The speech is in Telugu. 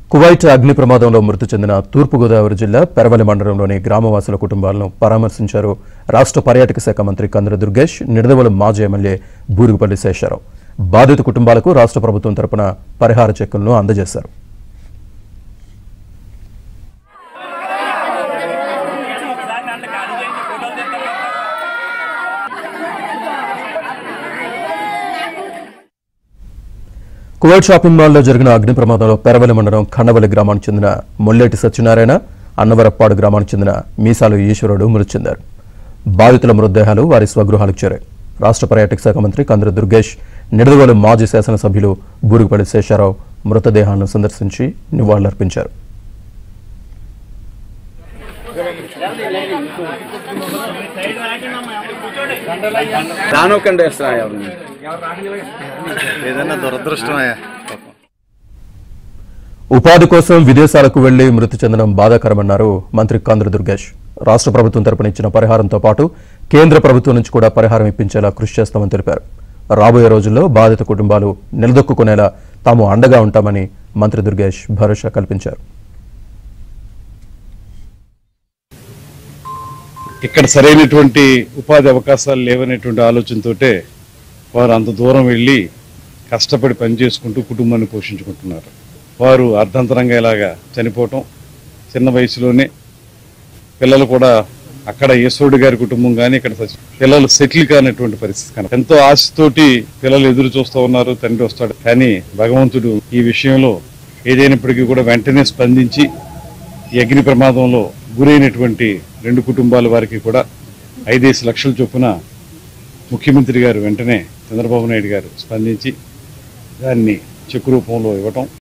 కువైట్ అగ్ని ప్రమాదంలో మృతి చెందిన తూర్పుగోదావరి జిల్లా పెరవలి మండలంలోని గ్రామవాసుల కుటుంబాలను పరామర్శించారు రాష్ట్ర పర్యాటక శాఖ మంత్రి కంద్ర దుర్గేష్ నిడదవోలు మాజీ ఎమ్మెల్యే బూరుగుపల్లి శేషారావు బాధిత కుటుంబాలకు రాష్ట్ర ప్రభుత్వం తరపున పరిహార చెక్కులను అందజేశారు కువైట్ షాపింగ్ మాల్లో జరిగిన అగ్ని ప్రమాదంలో పెరవలి మండలం ఖండవల్లి గ్రామానికి చెందిన మొల్లేటి సత్యనారాయణ అన్నవరప్పాడు గ్రామానికి చెందిన మీసాలు ఈశ్వరుడు మృతి చెందారు బాధితుల మృతదేహాలు వారి స్వగృహాలకు చేరాయి రాష్ట్ర పర్యాటక శాఖ మంత్రి కంద్ర దుర్గేష్ నిడదవోలు మాజీ శాసనసభ్యులు బూరుగుపల్లి శేషారావు మృతదేహాలను సందర్శించి నివాళులర్పించారు రానోకండి వేస్తున్నా ఎవరిని ఏదైనా దురదృష్టమయ్యా ఉపాధి కోసం విదేశాలకు వెళ్లి మృతి చెందడం బాధాకరమన్నారు మంత్రి కంద్ర దుర్గేష్ రాష్ట్ర ప్రభుత్వం తరపున ఇచ్చిన పరిహారంతో పాటు కేంద్ర ప్రభుత్వం నుంచి కూడా పరిహారం ఇప్పించేలా కృషి చేస్తామని తెలిపారు రాబోయే రోజుల్లో బాధిత కుటుంబాలు నిలదొక్కునేలా తాము అండగా ఉంటామని మంత్రి దుర్గేష్ భరోసా కల్పించారు ఇక్కడ సరైనటువంటి ఉపాధి అవకాశాలు లేవనేటువంటి ఆలోచనతోటే వారు అంత దూరం వెళ్ళి కష్టపడి పని చేసుకుంటూ కుటుంబాన్ని పోషించుకుంటున్నారు వారు అర్ధంతరంగా ఇలాగా చనిపోవటం చిన్న వయసులోనే పిల్లలు కూడా అక్కడ ఈశ్వరుడు గారి కుటుంబం కానీ ఇక్కడ సచి- పిల్లలు సెటిల్ కానటువంటి పరిస్థితి కనుక ఎంతో ఆశతోటి పిల్లలు ఎదురు చూస్తూ ఉన్నారు తండ్రి వస్తాడు కానీ భగవంతుడు ఈ విషయంలో ఏదైనప్పటికీ కూడా వెంటనే స్పందించి ఈ అగ్ని ప్రమాదంలో గురైనటువంటి రెండు కుటుంబాల వారికి కూడా ఐదేసి లక్షల చొప్పున ముఖ్యమంత్రి గారు వెంటనే చంద్రబాబు నాయుడు గారు స్పందించి దాన్ని చెక్కు రూపంలో ఇవ్వటం